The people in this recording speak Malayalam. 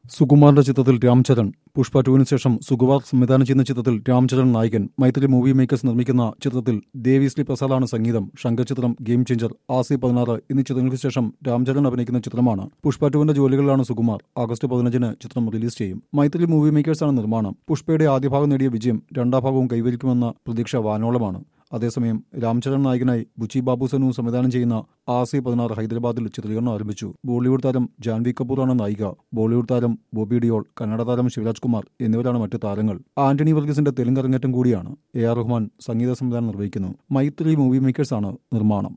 സുകുമാറിന്റെ ചിത്രത്തിൽ രാംചരൺ പുഷ്പ ടുവിന് ശേഷം സുകുമാർ സംവിധാനം ചെയ്യുന്ന ചിത്രത്തിൽ രാംചരൺ നായകൻ മൈത്രി മൂവി മേക്കേഴ്സ് നിർമ്മിക്കുന്ന ചിത്രത്തിൽ ദേവിശ്രീ പ്രസാദാണ് സംഗീതം ശങ്കർ ചിത്രം ഗെയിം ചേഞ്ചർ ആസി പതിനാറ് എന്നീ ചിത്രങ്ങൾക്ക് ശേഷം രാംചരൺ അഭിനയിക്കുന്ന ചിത്രമാണ് പുഷ്പ ടുവിന്റെ ജോലികളിലാണ് സുകുമാർ ആഗസ്റ്റ് പതിനഞ്ചിന് ചിത്രം റിലീസ് ചെയ്യും മൈത്രി മൂവി മേക്കേഴ്സാണ് നിർമ്മാണം പുഷ്പയുടെ ആദ്യ ഭാഗം നേടിയ വിജയം രണ്ടാം ഭാഗവും കൈവരിക്കുമെന്ന പ്രതീക്ഷ വാനോളമാണ് അതേസമയം രാംചരൺ നായകനായി ബുച്ചി ബാബു സനു സംവിധാനം ചെയ്യുന്ന ആസി പതിനാറ് ഹൈദരാബാദിൽ ചിത്രീകരണം ആരംഭിച്ചു ബോളിവുഡ് താരം ജാൻവി കപൂറാണ് നായിക ബോളിവുഡ് താരം ബോബി ഡിയോൾ കന്നഡ താരം ശിവരാജ് കുമാർ എന്നിവരാണ് മറ്റു താരങ്ങൾ ആന്റണി വർഗീസിന്റെ തെലുങ്ക് അരങ്ങേറ്റം കൂടിയാണ് എ ആർ റഹ്മാൻ സംഗീത സംവിധാനം നിർവഹിക്കുന്നു മൈത്രി മൂവി മേക്കേഴ്സാണ് നിർമ്മാണം